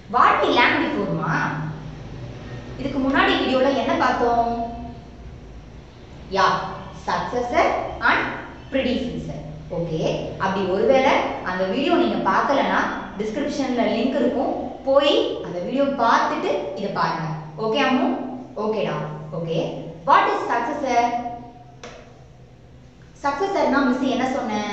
what we learn பிஃபோர்மா இதுக்கு முன்னாடி வீடியோல என்ன பார்த்தோம் yeah successor and predecessor okay அப்படி ஒருவேளை அந்த வீடியோ நீங்க பார்க்கலனா டிஸ்கிரிப்ஷன்ல லிங்க் இருக்கும் போய் அந்த வீடியோ பார்த்துட்டு இதை பாருங்க ஓகே அம்மு ஓகேடா ஓகே வாட் இஸ் சக்சஸர் சக்சஸர்னா மிஸ் என்ன சொன்னேன்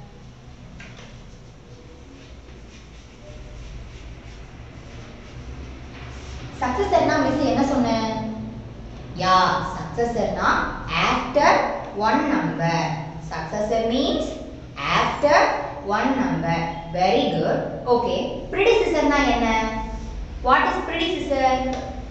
சக்சஸர்னா மிஸ் என்ன சொன்னேன் யா சக்சஸர்னா after one number successor means after one number very good okay ப்ரிடிசிசர்னா என்ன what is predecessor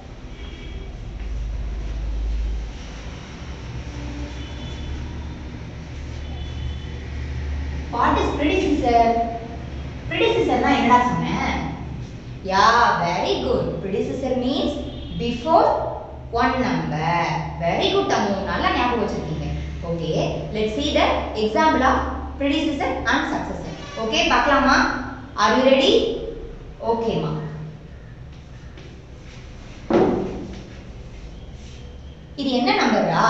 what is predecessor ப்ரிடிசிசர்னா என்னடா சொன்னேன் yeah very good predecessor means before one number very good Ammu நல்லா ஞாபகம் வச்சிருக்கீங்க okay let's see the example of predecessor and successor okay பார்க்கலாமா are you ready ஓகேமா இது என்ன நம்பரா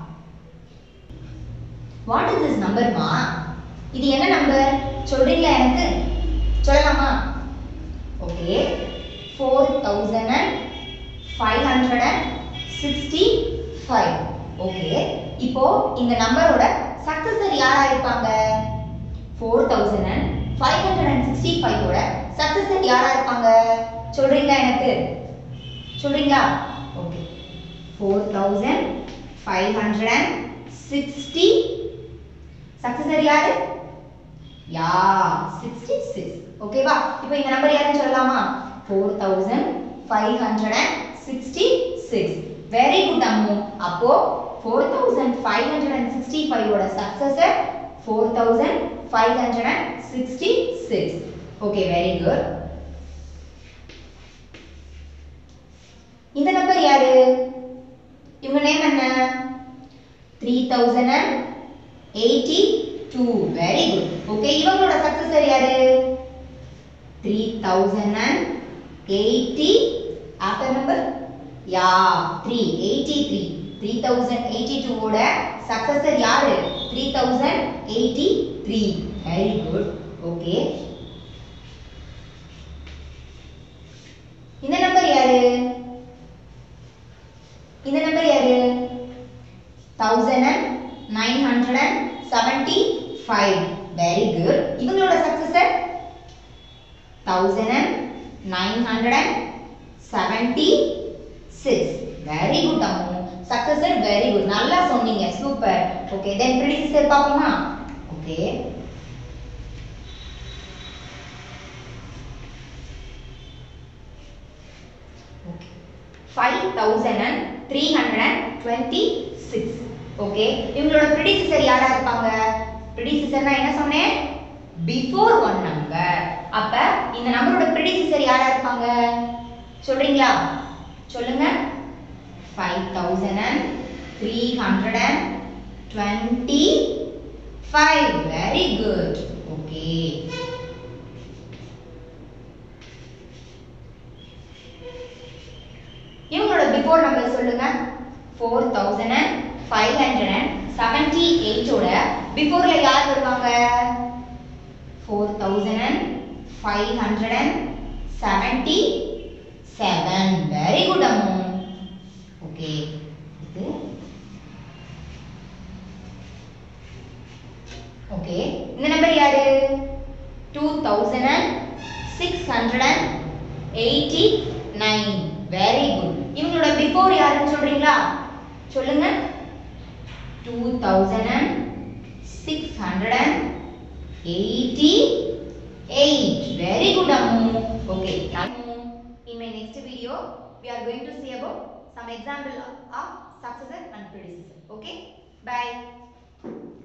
வாட் இஸ் திஸ் நம்பர்மா இது என்ன நம்பர் சொல்றீங்களா எனக்கு சொல்லலாமா okay four thousand and five hundred and sixty five okay இப்போ இந்த நம்பரோட சக்சஸர் யாரா இருப்பாங்க four thousand and five hundred and sixty ஃபைவோட சக்சஸர் யாரா இருப்பாங்க சொல்றீங்களா எனக்கு சொல்றீங்களா okay four thousand five hundred and sixty successor யாரு யா சிக்ஸ்டி சிக்ஸ் ஓகேவா இப்போ இந்த நம்பர் யாருன்னு சொல்லலாமா four thousand five hundred and sixty six very good Ammu அப்போ four thousand five hundred and sixty ஃபைவோட successor four thousand five hundred and sixty six okay very good இந்த number யாரு இவங்க நேம் என்ன three thousand and eighty two very good okay இவங்களோட successor யாரு three thousand and eighty after number yeah three eighty three three thousand eighty டூவோட successor யாரு three thousand eighty three very good okay இந்த number யாரு இந்த number யாரு thousand and nine hundred and seventy five very good இவங்களோட successor thousand and nine hundred and seventy six very good Ammu successor very good நல்லா சொன்னீங்க super okay then predecessor பார்ப்போமா okay okay five thousand and three hundred and twenty six okay இவங்களோட predecessor யாரா இருப்பாங்க ப்ரிடிசஸர்னா என்ன சொன்னேன் before one number அப்ப இந்த நம்பரோட ப்ரிடிசஸர் யாரா இருப்பாங்க சொல்றீங்களா சொல்லுங்க five thousand and three hundred and twenty five very good okay இவங்களோட பிஃபோர் நம்பர் சொல்லுங்க four thousand and five hundred and seventy எயிட்டோட பிஃபோர்ல யார் வருவாங்க four thousand and five hundred and seventy seven very good Ammu okay இது okay இந்த number யாரு two thousand and six hundred and eighty nine very good இவங்களோட before யாருன்னு சொல்றீங்களா சொல்லுங்க two thousand and six hundred and eighty eight very good Ammu okay in my next video we are going to see about some example of successor and predecessor okay bye